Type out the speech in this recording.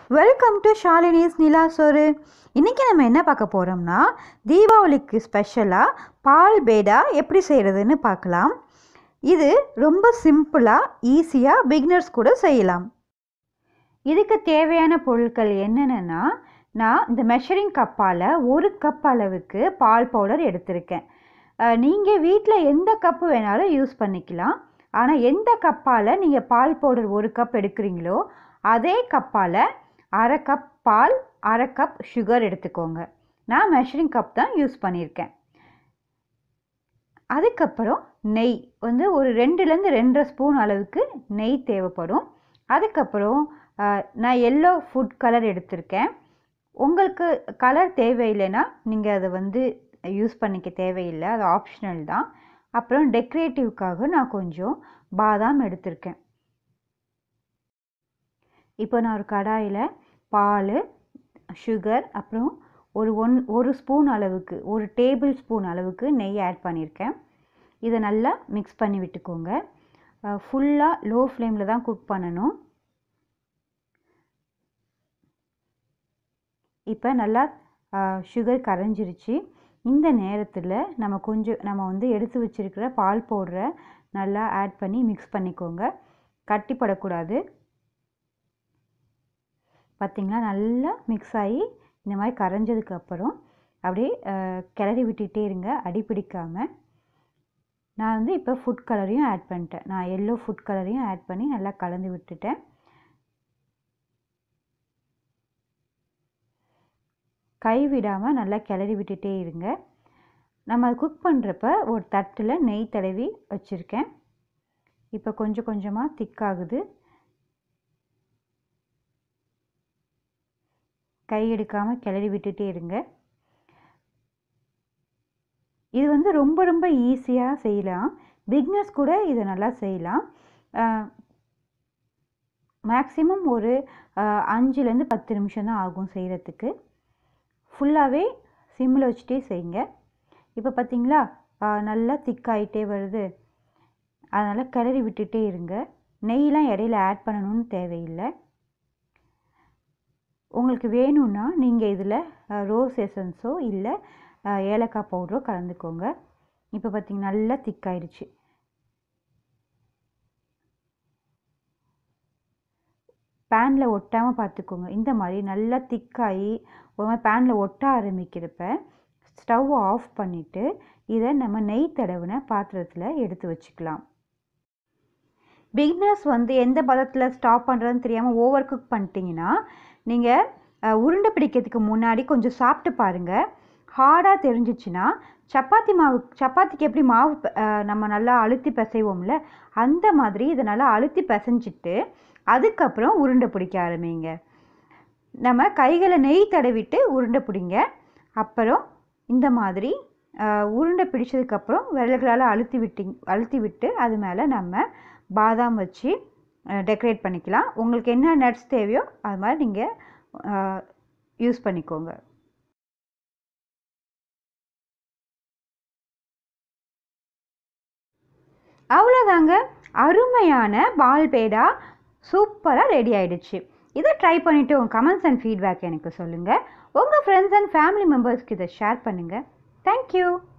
welcome to ஷாலினிஸ் நிலா சோறு இன்றைக்கி நம்ம என்ன பார்க்க போகிறோம்னா தீபாவளிக்கு ஸ்பெஷலாக பால் பேடா எப்படி செய்கிறதுன்னு பார்க்கலாம் இது ரொம்ப சிம்பிளாக ஈஸியாக பிகினர்ஸ் கூட செய்யலாம் இதுக்கு தேவையான பொருட்கள் என்னென்னா நான் இந்த மெஷரிங் கப்பால் ஒரு கப் அளவுக்கு பால் பவுடர் எடுத்திருக்கேன் நீங்கள் வீட்டில் எந்த கப்பு வேணாலும் யூஸ் பண்ணிக்கலாம் ஆனால் எந்த கப்பால் நீங்கள் பால் பவுடர் ஒரு கப் எடுக்கிறீங்களோ அதே கப்பால் அரை கப் பால் அரை கப் சுகர் எடுத்துக்கோங்க நான் மெஷரிங் கப் தான் யூஸ் பண்ணியிருக்கேன் அதுக்கப்புறம் நெய் வந்து ஒரு ரெண்டுலேருந்து ரெண்டரை ஸ்பூன் அளவுக்கு நெய் தேவைப்படும் அதுக்கப்புறம் நான் எல்லோ ஃபுட் கலர் எடுத்திருக்கேன் உங்களுக்கு கலர் தேவையில்லைன்னா நீங்கள் அதை வந்து யூஸ் பண்ணிக்க தேவையில்லை அது ஆப்ஷனல் தான் அப்புறம் டெக்கரேட்டிவ்க்காக நான் கொஞ்சம் பாதாம் எடுத்திருக்கேன் இப்போ நான் ஒரு கடாயில் பால் சுகர் அப்புறம் ஒரு ஒன் ஒரு ஸ்பூன் அளவுக்கு ஒரு டேபிள் ஸ்பூன் அளவுக்கு நெய் ஆட் பண்ணியிருக்கேன் இதை நல்லா மிக்ஸ் பண்ணி விட்டுக்கோங்க ஃபுல்லாக லோ ஃப்ளேமில் தான் குக் பண்ணணும் இப்போ நல்லா சுகர் கரைஞ்சிருச்சு இந்த நேரத்தில் நம்ம கொஞ்சம் நம்ம வந்து எடுத்து வச்சுருக்கிற பால் பவுடரை நல்லா ஆட் பண்ணி மிக்ஸ் பண்ணிக்கோங்க கட்டிப்படக்கூடாது பார்த்திங்களா நல்லா மிக்ஸ் ஆகி இந்த மாதிரி கரைஞ்சதுக்கப்புறம் அப்படியே கிளறி விட்டுகிட்டே இருங்க அடி பிடிக்காமல் நான் வந்து இப்போ ஃபுட் கலரையும் ஆட் பண்ணிட்டேன் நான் எல்லோ ஃபுட் கலரையும் ஆட் பண்ணி நல்லா கலந்து விட்டுட்டேன் கை விடாமல் நல்லா கிளறி விட்டுட்டே இருங்க நம்ம குக் பண்ணுறப்ப ஒரு தட்டில் நெய் தடவி வச்சுருக்கேன் இப்போ கொஞ்சம் கொஞ்சமாக திக்காகுது கை எடுக்காமல் கிளறி விட்டுட்டே இருங்க இது வந்து ரொம்ப ரொம்ப ஈஸியாக செய்யலாம் பிக்னஸ் கூட இதை நல்லா செய்யலாம் மேக்ஸிமம் ஒரு அஞ்சுலேருந்து பத்து நிமிஷம் தான் ஆகும் செய்கிறதுக்கு ஃபுல்லாகவே சிம்மில் வச்சுட்டே செய்யுங்க இப்போ பார்த்திங்களா நல்லா திக்காயிட்டே வருது அதனால் கிளறி விட்டுட்டே இருங்க நெய்லாம் இடையில ஆட் பண்ணணும்னு தேவையில்லை உங்களுக்கு வேணும்னா நீங்கள் இதில் ரோஸ் எசன்ஸோ இல்லை ஏலக்காய் பவுடரோ கலந்துக்கோங்க இப்போ பார்த்திங்க நல்லா திக்காயிடுச்சு பேனில் ஒட்டாமல் பார்த்துக்கோங்க இந்த மாதிரி நல்லா திக்காகி ஒரு மாதிரி பேனில் ஒட்ட ஆரம்பிக்கிறப்ப ஸ்டவ் ஆஃப் பண்ணிவிட்டு இதை நம்ம நெய் தடவின பாத்திரத்தில் எடுத்து வச்சுக்கலாம் பிகினர்ஸ் வந்து எந்த பதத்தில் ஸ்டாப் பண்ணுறதுன்னு தெரியாமல் ஓவர் குக் பண்ணிட்டீங்கன்னா நீங்கள் உருண்டை பிடிக்கிறதுக்கு முன்னாடி கொஞ்சம் சாப்பிட்டு பாருங்கள் ஹார்டாக தெரிஞ்சிச்சுன்னா சப்பாத்தி மாவு சப்பாத்திக்கு எப்படி மாவு நம்ம நல்லா அழுத்தி பிசைவோம்ல அந்த மாதிரி இதை நல்லா அழுத்தி பிசைஞ்சிட்டு அதுக்கப்புறம் உருண்டை பிடிக்க ஆரம்பிங்க நம்ம கைகளை நெய் தடவிட்டு உருண்டை பிடிங்க அப்புறம் இந்த மாதிரி உருண்டை பிடிச்சதுக்கப்புறம் விரல்களால் அழுத்தி விட்டி அழுத்தி விட்டு அது மேலே நம்ம பாதாம் வச்சு டெக்கரேட் பண்ணிக்கலாம் உங்களுக்கு என்ன நட்ஸ் தேவையோ அது மாதிரி நீங்கள் யூஸ் பண்ணிக்கோங்க அவ்வளோதாங்க அருமையான பால் பேடா சூப்பராக ரெடி ஆகிடுச்சு இதை ட்ரை பண்ணிவிட்டு உங்கள் கமெண்ட்ஸ் அண்ட் ஃபீட்பேக் எனக்கு சொல்லுங்கள் உங்கள் ஃப்ரெண்ட்ஸ் அண்ட் ஃபேமிலி மெம்பர்ஸ்க்கு இதை ஷேர் பண்ணுங்கள் தேங்க்யூ